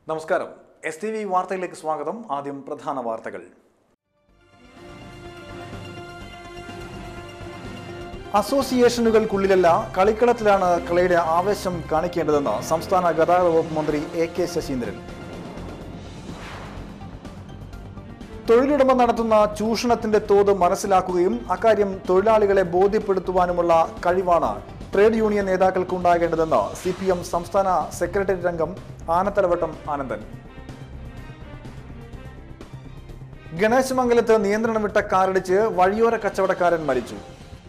നമസ്കാരം S T V വാർത്തയിലേക്ക് സ്വാഗതം ആദ്യം പ്രധാന വാർത്തകൾ അസോസിയേഷനുകൾക്കുള്ളിലല്ല കളിക്കളത്തിലാണ് കളിയുടെ ആവേശം കാണിക്കേണ്ടതെന്ന് സംസ്ഥാന ഗതാഗത വകുപ്പ് മന്ത്രി എ കെ ശശീന്ദ്രൻ തൊഴിലുടമ നടത്തുന്ന ചൂഷണത്തിന്റെ തോത് മനസ്സിലാക്കുകയും അക്കാര്യം തൊഴിലാളികളെ ബോധ്യപ്പെടുത്തുവാനുമുള്ള കഴിവാണ് ട്രേഡ് യൂണിയൻ നേതാക്കൾക്കുണ്ടാകേണ്ടതെന്ന് സി പി എം സംസ്ഥാന സെക്രട്ടേറിയറ്റ് അംഗം ആനത്തലവട്ടം ആനന്ദൻ ഗണേശമംഗലത്ത് നിയന്ത്രണം വിട്ട കാറിടിച്ച് വഴിയോര കച്ചവടക്കാരൻ മരിച്ചു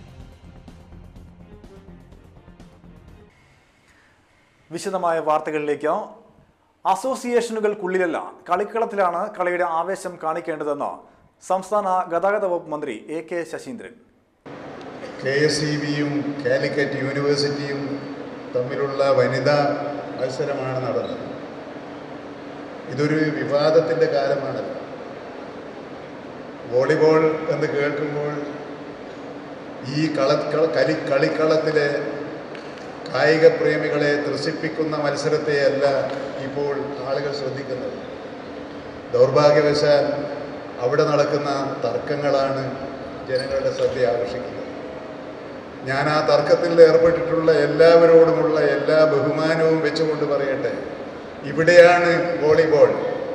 വിശദമായ വാർത്തകളിലേക്ക് അസോസിയേഷനുകൾക്കുള്ളിലല്ല കളിക്കളത്തിലാണ് കളിയുടെ ആവേശം കാണിക്കേണ്ടതെന്ന് സംസ്ഥാന ഗതാഗത വകുപ്പ് മന്ത്രി A K Saseendran K S E ബിയും കാലിക്കറ്റ് യൂണിവേഴ്സിറ്റിയും തമ്മിലുള്ള വനിതാ മത്സരമാണ് നടന്നത് ഇതൊരു വിവാദത്തിൻ്റെ കാലമാണല്ലോ വോളിബോൾ എന്ന് കേൾക്കുമ്പോൾ ഈ കള കള- കലി കളിക്കളത്തിലെ കായിക പ്രേമികളെ ത്രസിപ്പിക്കുന്ന മത്സരത്തെയല്ല ഇപ്പോൾ ആളുകൾ ശ്രദ്ധിക്കുന്നത് ദൗർഭാഗ്യവശാൽ അവിടെ നടക്കുന്ന തർക്കങ്ങളാണ് ജനങ്ങളുടെ ശ്രദ്ധ ആകർഷിക്കുന്നത് ഞാൻ ആ തർക്കത്തിൽ ഏർപ്പെട്ടിട്ടുള്ള എല്ലാവരോടുമുള്ള എല്ലാ ബഹുമാനവും വെച്ചുകൊണ്ട് പറയട്ടെ ഇവിടെയാണ് വോളിബോൾ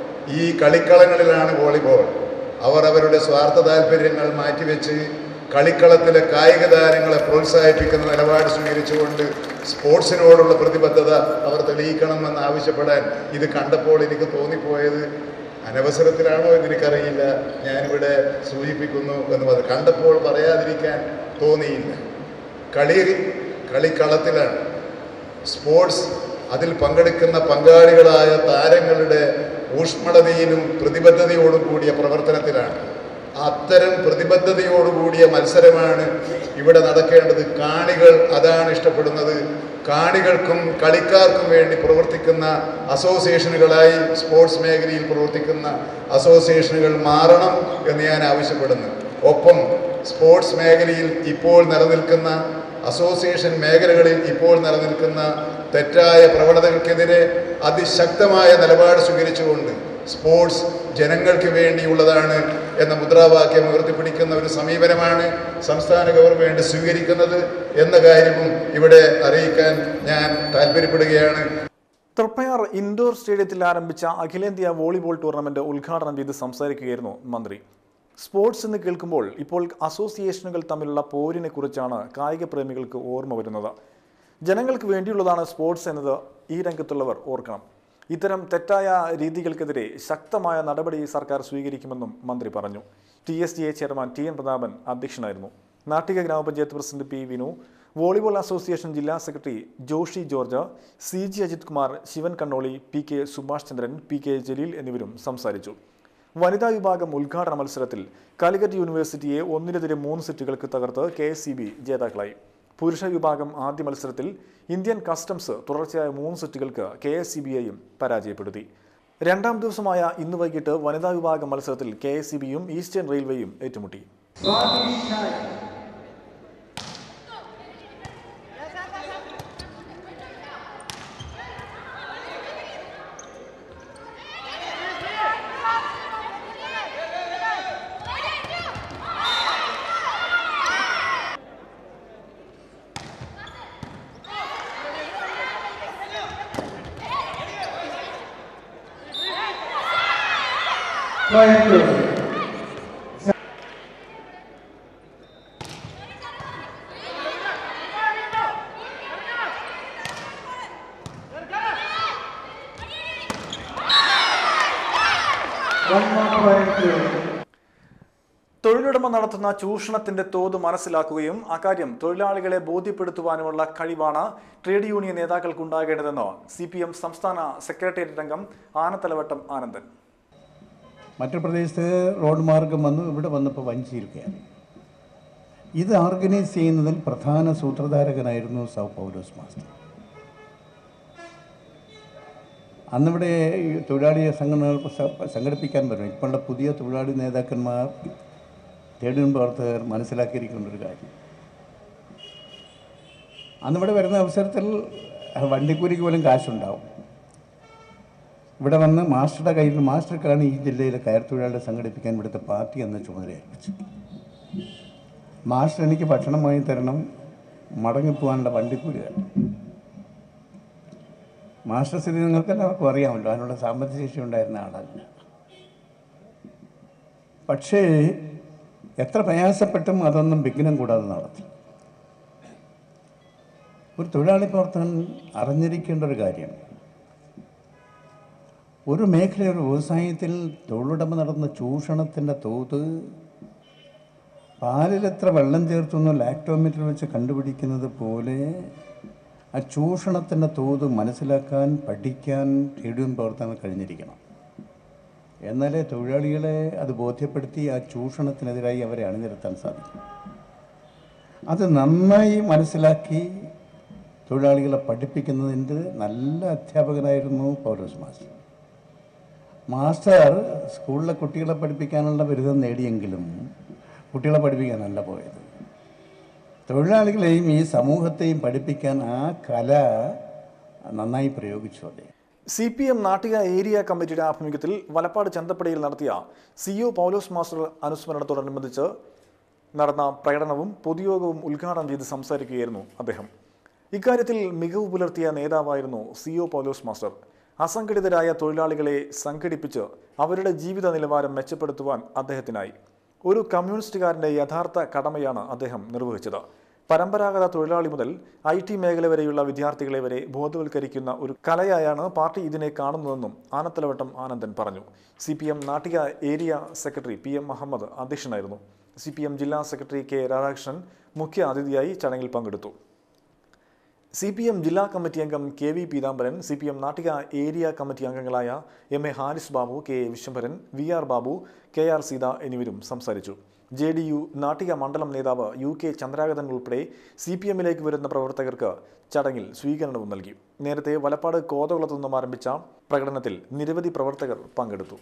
ഈ കളിക്കളങ്ങളിലാണ് വോളിബോൾ അവർ അവരുടെ സ്വാർത്ഥ താല്പര്യങ്ങൾ മാറ്റിവെച്ച് കളിക്കളത്തിലെ കായിക താരങ്ങളെ പ്രോത്സാഹിപ്പിക്കുന്ന നിലപാട് സ്വീകരിച്ചുകൊണ്ട് സ്പോർട്സിനോടുള്ള പ്രതിബദ്ധത അവർ തെളിയിക്കണമെന്ന് ആവശ്യപ്പെടാൻ ഇത് കണ്ടപ്പോൾ എനിക്ക് തോന്നിപ്പോയത് അനവസരത്തിലാണോ എന്ന് എനിക്കറിയില്ല ഞാനിവിടെ സൂചിപ്പിക്കുന്നു എന്ന് പറഞ്ഞു കണ്ടപ്പോൾ പറയാതിരിക്കാൻ തോന്നിയില്ല കളി കളിക്കളത്തിലാണ് സ്പോർട്സ് അതിൽ പങ്കെടുക്കുന്ന പങ്കാളികളായ താരങ്ങളുടെ ഊഷ്മളതയിലും പ്രതിബദ്ധതയോടും കൂടിയ പ്രവർത്തനത്തിലാണ് അത്തരം പ്രതിബദ്ധതയോടുകൂടിയ മത്സരമാണ് ഇവിടെ നടക്കേണ്ടത് കാണികൾ അതാണ് ഇഷ്ടപ്പെടുന്നത് കാണികൾക്കും കളിക്കാർക്കും വേണ്ടി പ്രവർത്തിക്കുന്ന അസോസിയേഷനുകളായി സ്പോർട്സ് മേഖലയിൽ പ്രവർത്തിക്കുന്ന അസോസിയേഷനുകൾ മാറണം എന്ന് ഞാൻ ആവശ്യപ്പെടുന്നു ഒപ്പം സ്പോർട്സ് മേഖലയിൽ ഇപ്പോൾ നിലനിൽക്കുന്ന അസോസിയേഷൻ മേഖലകളിൽ ഇപ്പോൾ നിലനിൽക്കുന്ന തെറ്റായ പ്രവണതകൾക്കെതിരെ അതിശക്തമായ നിലപാട് സ്വീകരിച്ചുകൊണ്ട് സ്പോർട്സ് ജനങ്ങൾക്ക് വേണ്ടിയുള്ളതാണ് എന്ന മുദ്രാവാക്യം ഉയർത്തിപ്പിടിക്കുന്ന ഒരു സമീപനമാണ് സംസ്ഥാന ഗവൺമെന്റ് സ്വീകരിക്കുന്നത് എന്ന കാര്യവും ഇവിടെ അറിയിക്കാൻ ഞാൻ താല്പര്യപ്പെടുകയാണ് തൃപ്പയാർ ഇൻഡോർ സ്റ്റേഡിയത്തിൽ ആരംഭിച്ച അഖിലേന്ത്യാ വോളിബോൾ ടൂർണമെന്റ് ഉദ്ഘാടനം ചെയ്ത് സംസാരിക്കുകയായിരുന്നു മന്ത്രി സ്പോർട്സ് എന്ന് കേൾക്കുമ്പോൾ ഇപ്പോൾ അസോസിയേഷനുകൾ തമ്മിലുള്ള പോരിനെ കുറിച്ചാണ് കായിക പ്രേമികൾക്ക് ഓർമ്മ വരുന്നത് ജനങ്ങൾക്ക് വേണ്ടിയുള്ളതാണ് സ്പോർട്സ് എന്നത് ഈ രംഗത്തുള്ളവർ ഓർക്കണം ഇത്തരം തെറ്റായ രീതികൾക്കെതിരെ ശക്തമായ നടപടി സർക്കാർ സ്വീകരിക്കുമെന്നും മന്ത്രി പറഞ്ഞു T S G A chairman T N Prathapan അധ്യക്ഷനായിരുന്നു നാട്ടിക ഗ്രാമപഞ്ചായത്ത് president P Vinu volleyball association ജില്ലാ secretary Joshy George C G Ajith Kumar Sivan Kannoli P K Subhash Chandran P K Jaleel എന്നിവരും സംസാരിച്ചു വനിതാ വിഭാഗം ഉദ്ഘാടന മത്സരത്തിൽ കാലിക്കറ്റ് യൂണിവേഴ്സിറ്റിയെ ഒന്നിനെതിരെ മൂന്ന് സെറ്റുകൾക്ക് തകർത്ത് കെ എസ് സി ബി ജേതാക്കളായി പുരുഷ വിഭാഗം ആദ്യ മത്സരത്തിൽ ഇന്ത്യൻ കസ്റ്റംസ് തുടർച്ചയായ മൂന്ന് സെറ്റുകൾക്ക് കെ എസ് സി ബിയെയും പരാജയപ്പെടുത്തി രണ്ടാം ദിവസമായ ഇന്ന് വൈകിട്ട് വനിതാ വിഭാഗം മത്സരത്തിൽ കെ എസ് സി ബിയും ഈസ്റ്റേൺ റെയിൽവേയും ഏറ്റുമുട്ടി തൊഴിലുടമ നടത്തുന്ന ചൂഷണത്തിന്റെ തോത് മനസ്സിലാക്കുകയും അക്കാര്യം തൊഴിലാളികളെ ബോധ്യപ്പെടുത്തുവാനുമുള്ള കഴിവാണ് ട്രേഡ് യൂണിയൻ നേതാക്കൾക്കുണ്ടാകേണ്ടതെന്ന് സി പി എം സംസ്ഥാന സെക്രട്ടേറിയറ്റ് അംഗം ആനത്തലവട്ടം ആനന്ദൻ മറ്റു പ്രദേശത്ത് റോഡ് മാർഗം വന്നു ഇവിടെ വന്നപ്പോൾ വഞ്ചിയിരിക്കുകയാണ് ഇത് ഓർഗനൈസ് ചെയ്യുന്നതിൽ പ്രധാന സൂത്രധാരകനായിരുന്നു സൗ പൗലോസ് മാസ്റ്റർ അന്നിവിടെ ഈ തൊഴിലാളി സംഘടനകൾ സ- സംഘടിപ്പിക്കാൻ പറ്റും ഇപ്പോഴുള്ള പുതിയ തൊഴിലാളി നേതാക്കന്മാർ ട്രേഡ് പ്രവർത്തകർ മനസ്സിലാക്കിയിരിക്കേണ്ട ഒരു കാര്യം അന്നിവിടെ വരുന്ന അവസരത്തിൽ വണ്ടിക്കൂലിക്ക് പോലും കാശുണ്ടാവും ഇവിടെ വന്ന് മാസ്റ്ററുടെ കയ്യിൽ മാസ്റ്റർക്കാണ് ഈ ജില്ലയിലെ കയർ തൊഴിലാളികളെ സംഘടിപ്പിക്കാൻ ഇവിടുത്തെ പാർട്ടി എന്ന ചുമതല ഏൽപ്പിച്ചത് മാസ്റ്റർ എനിക്ക് ഭക്ഷണം വാങ്ങി തരണം മടങ്ങിപ്പോകാനുള്ള വണ്ടിക്കൂലി തരണം മാസ്റ്റർ സ്ഥിതി നിങ്ങൾക്ക് എല്ലാവർക്കും അറിയാമല്ലോ അതിനുള്ള സാമ്പത്തിക ശേഷി ഉണ്ടായിരുന്ന ആളല്ല പക്ഷേ എത്ര പ്രയാസപ്പെട്ടും അതൊന്നും വിഘ്നം കൂടാതെ നടത്തി ഒരു തൊഴിലാളി പ്രവർത്തകൻ അറിഞ്ഞിരിക്കേണ്ട ഒരു കാര്യം ഒരു മേഖല ഒരു വ്യവസായത്തിൽ തൊഴിലുടമ നടന്ന ചൂഷണത്തിൻ്റെ തോത് പാലിൽ എത്ര വെള്ളം ചേർത്തൊന്ന് ലാക്ടോമീറ്റർ വെച്ച് കണ്ടുപിടിക്കുന്നത് പോലെ ആ ചൂഷണത്തിൻ്റെ തോത് മനസ്സിലാക്കാൻ പഠിക്കാൻ ട്രേഡ് പ്രവർത്തനം കഴിഞ്ഞിരിക്കണം എന്നാലേ തൊഴിലാളികളെ അത് ബോധ്യപ്പെടുത്തി ആ ചൂഷണത്തിനെതിരായി അവരെ അണിനിരത്താൻ സാധിക്കും അത് നന്നായി മനസ്സിലാക്കി തൊഴിലാളികളെ പഠിപ്പിക്കുന്നതിൻ്റെ നല്ല അധ്യാപകനായിരുന്നു പൗലോസ് മാസ്റ്റർ മാസ്റ്റർ സ്കൂളിലെ കുട്ടികളെ പഠിപ്പിക്കാനുള്ള ബിരുദം നേടിയെങ്കിലും കുട്ടികളെ പഠിപ്പിക്കാനല്ല പോയത് തൊഴിലാളികളെയും ഈ സമൂഹത്തെയും പഠിപ്പിക്കാൻ ആ കല നന്നായി പ്രയോഗിച്ചു അദ്ദേഹം C P M Nattika area കമ്മിറ്റിയുടെ ആഭിമുഖ്യത്തിൽ വലപ്പാട് ചന്തപ്പടിയിൽ നടത്തിയ സി ഒ പൗലോസ് മാസ്റ്റർ അനുസ്മരണത്തോടനുബന്ധിച്ച് നടന്ന പ്രകടനവും പൊതുയോഗവും ഉദ്ഘാടനം ചെയ്ത് സംസാരിക്കുകയായിരുന്നു അദ്ദേഹം ഇക്കാര്യത്തിൽ മികവ് പുലർത്തിയ നേതാവായിരുന്നു സി ഒ പൗലോസ് മാസ്റ്റർ അസംഘടിതരായ തൊഴിലാളികളെ സംഘടിപ്പിച്ച് അവരുടെ ജീവിത നിലവാരം മെച്ചപ്പെടുത്തുവാൻ അദ്ദേഹത്തിനായി ഒരു കമ്മ്യൂണിസ്റ്റുകാരൻ്റെ യഥാർത്ഥ കടമയാണ് അദ്ദേഹം നിർവഹിച്ചത് പരമ്പരാഗത തൊഴിലാളി മുതൽ ഐ ടി മേഖല വരെയുള്ള വിദ്യാർത്ഥികളെ വരെ ബോധവൽക്കരിക്കുന്ന ഒരു കലയായാണ് പാർട്ടി ഇതിനെ കാണുന്നതെന്നും ആനത്തലവട്ടം ആനന്ദൻ പറഞ്ഞു C P M Nattika area secretary P M Muhammad അധ്യക്ഷനായിരുന്നു സി പി എം ജില്ലാ സെക്രട്ടറി കെ രാധാകൃഷ്ണൻ മുഖ്യ അതിഥിയായി ചടങ്ങിൽ പങ്കെടുത്തു സി പി എം ജില്ലാ കമ്മിറ്റി അംഗം K V Peethambaran C P M Nattika area committee അംഗങ്ങളായ M A Haris Babu K A Viswambharan V R Babu K R Seetha എന്നിവരും സംസാരിച്ചു ജെ ഡി യു നാട്ടിക മണ്ഡലം നേതാവ് യു കെ ചന്ദ്രാഗതൻ ഉൾപ്പെടെ സി പി എമ്മിലേക്ക് വരുന്ന പ്രവർത്തകർക്ക് ചടങ്ങിൽ സ്വീകരണവും നൽകി നേരത്തെ വലപ്പാട് കോതകുളത്തു നിന്നും ആരംഭിച്ച പ്രകടനത്തിൽ നിരവധി പ്രവർത്തകർ പങ്കെടുത്തു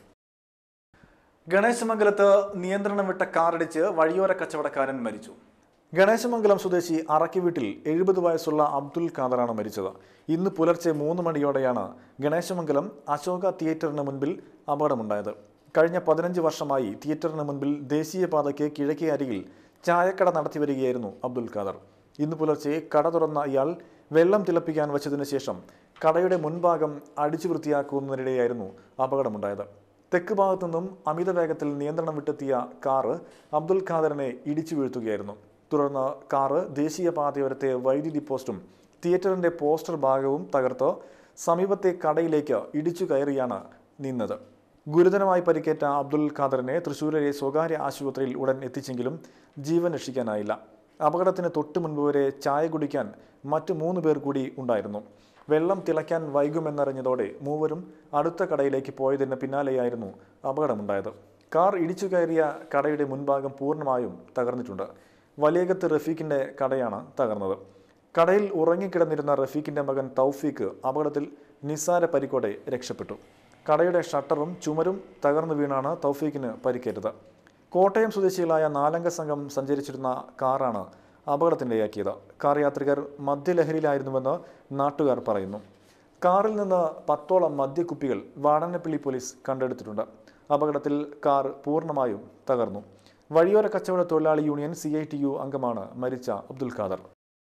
ഗണേശമംഗലത്ത് നിയന്ത്രണം വിട്ട കാറിടിച്ച് വഴിയോര കച്ചവടക്കാരൻ മരിച്ചു ഗണേശമംഗലം സ്വദേശി അറക്കി വീട്ടിൽ എഴുപത് വയസ്സുള്ള അബ്ദുൽ ഖാദറാണ് മരിച്ചത് ഇന്ന് പുലർച്ചെ മൂന്ന് മണിയോടെയാണ് ഗണേശമംഗലം അശോക തിയേറ്ററിന് മുൻപിൽ അപകടമുണ്ടായത് കഴിഞ്ഞ പതിനഞ്ച് വർഷമായി തിയേറ്ററിന് മുൻപിൽ ദേശീയപാതയ്ക്ക് കിഴക്കേ അരികിൽ ചായക്കട നടത്തി വരികയായിരുന്നു അബ്ദുൽ ഖാദർ ഇന്ന് പുലർച്ചെ കട തുറന്ന ഇയാൾ വെള്ളം തിളപ്പിക്കാൻ വച്ചതിനു ശേഷം കടയുടെ മുൻഭാഗം അടിച്ചു വൃത്തിയാക്കുന്നതിനിടെയായിരുന്നു അപകടമുണ്ടായത് തെക്ക് ഭാഗത്തു നിന്നും അമിത വേഗത്തിൽ നിയന്ത്രണം വിട്ടെത്തിയ കാറ് അബ്ദുൽ ഖാദറിനെ ഇടിച്ചു വീഴ്ത്തുകയായിരുന്നു തുടർന്ന് കാറ് ദേശീയപാതയോരത്തെ വൈദ്യുതി പോസ്റ്റും തിയേറ്ററിന്റെ പോസ്റ്റർ ഭാഗവും തകർത്ത് സമീപത്തെ കടയിലേക്ക് ഇടിച്ചു കയറിയാണ് നിന്നത് ഗുരുതരമായി പരിക്കേറ്റ അബ്ദുൽ ഖാദറിനെ തൃശൂരിലെ സ്വകാര്യ ആശുപത്രിയിൽ ഉടൻ എത്തിച്ചെങ്കിലും ജീവൻ രക്ഷിക്കാനായില്ല അപകടത്തിന് തൊട്ടു മുൻപ് വരെ ചായ കുടിക്കാൻ മറ്റു മൂന്ന് പേർ കൂടി ഉണ്ടായിരുന്നു വെള്ളം തിളയ്ക്കാൻ വൈകുമെന്നറിഞ്ഞതോടെ മൂവരും അടുത്ത കടയിലേക്ക് പോയതിന് പിന്നാലെയായിരുന്നു അപകടമുണ്ടായത് കാർ ഇടിച്ചു കയറിയ കടയുടെ മുൻഭാഗം പൂർണ്ണമായും തകർന്നിട്ടുണ്ട് വലിയകത്ത് റഫീഖിന്റെ കടയാണ് തകർന്നത് കടയിൽ ഉറങ്ങിക്കിടന്നിരുന്ന റഫീഖിന്റെ മകൻ തൗഫീഖ് അപകടത്തിൽ നിസ്സാര പരിക്കോടെ രക്ഷപ്പെട്ടു കടയുടെ ഷട്ടറും ചുമരും തകർന്നു വീണാണ് തൗഫീഖിന് പരിക്കേറ്റത് കോട്ടയം സ്വദേശികളായ നാലംഗ സംഘം സഞ്ചരിച്ചിരുന്ന കാറാണ് അപകടത്തിനിടയാക്കിയത് കാർ യാത്രികർ മദ്യലഹരിയിലായിരുന്നുവെന്ന് നാട്ടുകാർ പറയുന്നു കാറിൽ നിന്ന് പത്തോളം മദ്യക്കുപ്പികൾ വാടനപ്പള്ളി പോലീസ് കണ്ടെടുത്തിട്ടുണ്ട് അപകടത്തിൽ കാർ പൂർണ്ണമായും തകർന്നു വഴിയോര കച്ചവട തൊഴിലാളി union C I T U അംഗമാണ് മരിച്ച Abdul Khader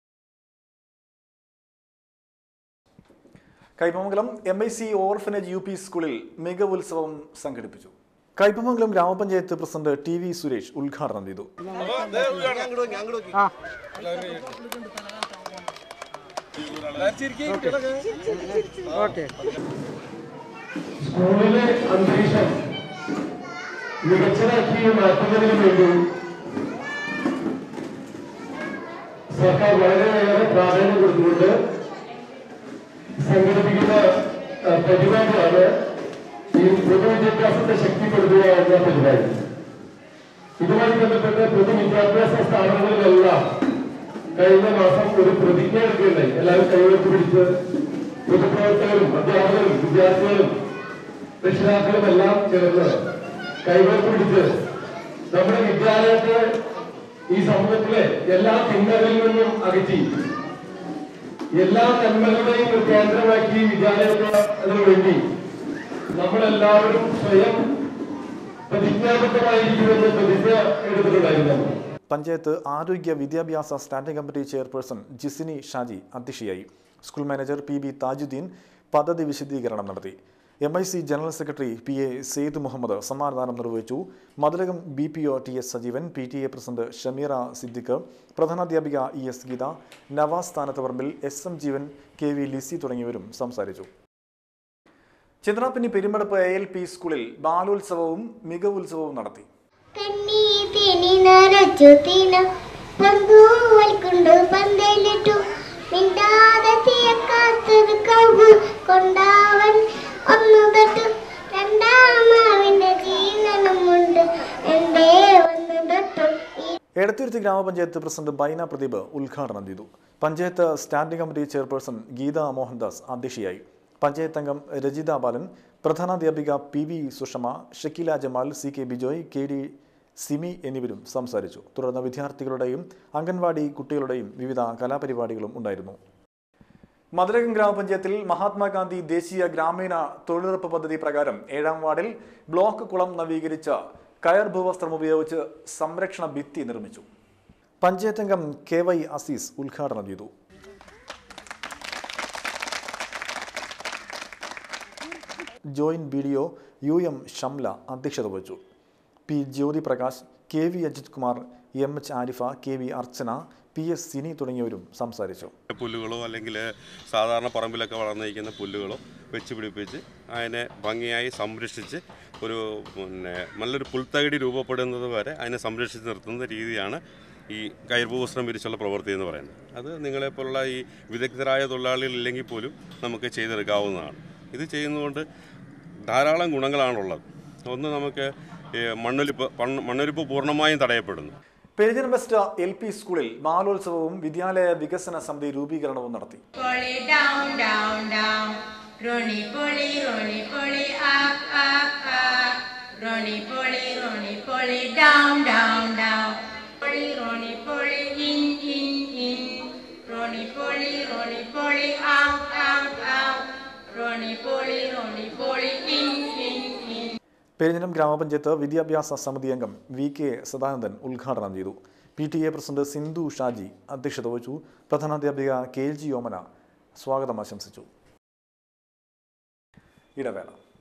Kaipamangalam M I C orphanage U P സ്കൂളിൽ മികവുത്സവം സംഘടിപ്പിച്ചു കൈപ്പമംഗലം ഗ്രാമപഞ്ചായത്ത് പ്രസിഡന്റ് ടി വി സുരേഷ് ഉദ്ഘാടനം ചെയ്തു സ്കൂളിലെ അന്തരീക്ഷം മികച്ചതാക്കി മാറ്റുന്നതിന് വേണ്ടി സർക്കാർ വളരെയേറെ പ്രാധാന്യം കൊടുത്തുകൊണ്ട് സംഘടിപ്പിക്കുന്ന ആ, പരിപാടിയാണ് ഈ പൊതുവിദ്യാഭ്യാസത്തെ ശക്തിപ്പെടുത്തുക എന്ന പരിപാടി ഇതുമായി ബന്ധപ്പെട്ട് പൊതുവിദ്യാഭ്യാസ സ്ഥാപനങ്ങളിലെല്ലാം കഴിഞ്ഞ മാസം ഒരു പ്രതിജ്ഞ എടുക്കുകയുണ്ടായി എല്ലാവരും കൈവെടുത്ത് പിടിച്ച് പൊതുപ്രവർത്തകരും അധ്യാപകരും വിദ്യാർത്ഥികളും രക്ഷിതാക്കളും എല്ലാം ചേർന്ന് കൈവെടുത്ത് പിടിച്ച് നമ്മുടെ വിദ്യാലയത്തെ ഈ സമൂഹത്തിലെ എല്ലാ തിന്മകളിൽ നിന്നും അകറ്റി എല്ലാ നന്മകളുടെയും ഒരു കേന്ദ്രമാക്കി വിദ്യാലയത്തെ അതിനു വേണ്ടി നമ്മളെല്ലാവരും സ്വയം പ്രതിജ്ഞാബദ്ധമായിരിക്കുമെന്ന് പ്രതിജ്ഞ എടുത്തിട്ടുണ്ടായിരുന്നു പഞ്ചായത്ത് ആരോഗ്യ വിദ്യാഭ്യാസ standing committee chairperson Jisini Shaji അധ്യക്ഷയായി school manager P B Thajuddeen പദ്ധതി വിശദീകരണം നടത്തി M I C general secretary P A Sayed Muhammad സമ്മാനദാനം നിർവഹിച്ചു Mathilakam B P O T S Sajeevan P T A president Shameera Siddique പ്രധാനാധ്യാപിക ഇ എസ് ഗീത നവാസ് സ്ഥാനത്തുപറമ്പിൽ S M Jeevan K V Lissy തുടങ്ങിയവരും സംസാരിച്ചു Chitrappini Perumpadappu A L P സ്കൂളിൽ ബാലോത്സവവും മികവുത്സവവും നടത്തി കണ്ണീതിനി നരച്ചു തീന പങ്കുവൽക്കൊണ്ടു പന്തലിട്ടു മിണ്ടാതെ തീയക്കാത്തത് കവു കൊണ്ടാവൻ ഒന്നു തൊട്ടു രണ്ടാമാവിന്റെ ജീവനമുണ്ട് എന്തേ ഒന്നു തൊട്ടു ഈ എടത്തുരുത്തി ഗ്രാമപഞ്ചായത്ത് പ്രസിഡന്റ് ബൈന പ്രദീപ് ഉദ്ഘാടനം ചെയ്തു panchayat standing committee chairperson Geetha Mohandas അധ്യക്ഷയായി പഞ്ചായത്ത് അംഗം രജിത ബാലൻ പ്രധാനാധ്യാപിക P V Sushama Shakeela Jamal C K Bijoy K D Simi എന്നിവരും സംസാരിച്ചു തുടർന്ന് വിദ്യാർത്ഥികളുടെയും അംഗൻവാടി കുട്ടികളുടെയും വിവിധ കലാപരിപാടികളും ഉണ്ടായിരുന്നു മധുരകം ഗ്രാമപഞ്ചായത്തിൽ മഹാത്മാഗാന്ധി ദേശീയ ഗ്രാമീണ തൊഴിലുറപ്പ് പദ്ധതി പ്രകാരം ഏഴാം വാർഡിൽ ബ്ലോക്ക് കുളം നവീകരിച്ച കയർ ഭൂവസ്ത്രം ഉപയോഗിച്ച് സംരക്ഷണ ഭിത്തി നിർമ്മിച്ചു പഞ്ചായത്ത് അംഗം കെ വൈ അസീസ് ഉദ്ഘാടനം ചെയ്തു joint B D O U M Shamla അധ്യക്ഷത വഹിച്ചു P Jyothi Prakash K V Ajith Kumar M H Arifa K V Archana P S Sini തുടങ്ങിയവരും സംസാരിച്ചു പുല്ലുകളോ അല്ലെങ്കിൽ സാധാരണ പറമ്പിലൊക്കെ വളർന്നിരിക്കുന്ന പുല്ലുകളോ വെച്ച് പിടിപ്പിച്ച് അതിനെ ഭംഗിയായി സംരക്ഷിച്ച് ഒരു പിന്നെ നല്ലൊരു പുൽത്തകിടി രൂപപ്പെടുന്നത് വരെ അതിനെ സംരക്ഷിച്ച് നിർത്തുന്ന രീതിയാണ് ഈ കയർഭൂവസ്ത്രം വിരിച്ചുള്ള പ്രവൃത്തി എന്ന് പറയുന്നത് അത് നിങ്ങളെപ്പോലുള്ള ഈ വിദഗ്ധരായ തൊഴിലാളികൾ ഇല്ലെങ്കിൽ പോലും നമുക്ക് ചെയ്തെടുക്കാവുന്നതാണ് ഇത് ചെയ്യുന്നതുകൊണ്ട് ധാരാളം ഗുണങ്ങളാണുള്ളത് ഒന്ന് നമുക്ക് ഈ മണ്ണൊലിപ്പ് പണ്ണ്- മണ്ണൊലിപ്പ് പൂർണ്ണമായും തടയപ്പെടുന്നു പെരിഞ്ഞൻ വെസ്റ്റ് എൽ പി സ്കൂളിൽ ബാലോത്സവവും വിദ്യാലയ വികസന സമിതി രൂപീകരണവും നടത്തി Polly down, down, down. Ronny Polly, Ronny Polly, up, up, up. Ronny Polly, Ronny Polly, down, down, down. Polly, Ronny Polly, in, in, in. Ronny Polly, Ronny Polly, out, out, out. Ronny Polly, Ronny Polly, in, in, in. Perinjanam ഗ്രാമപഞ്ചായത്ത് വിദ്യാഭ്യാസ സമിതി അംഗം V K Sadanandan ഉദ്ഘാടനം ചെയ്തു P T A president Sindhu Shaji അധ്യക്ഷത വഹിച്ചു പ്രധാനാധ്യാപിക K G ഓമന സ്വാഗതം ആശംസിച്ചു ഇടവേള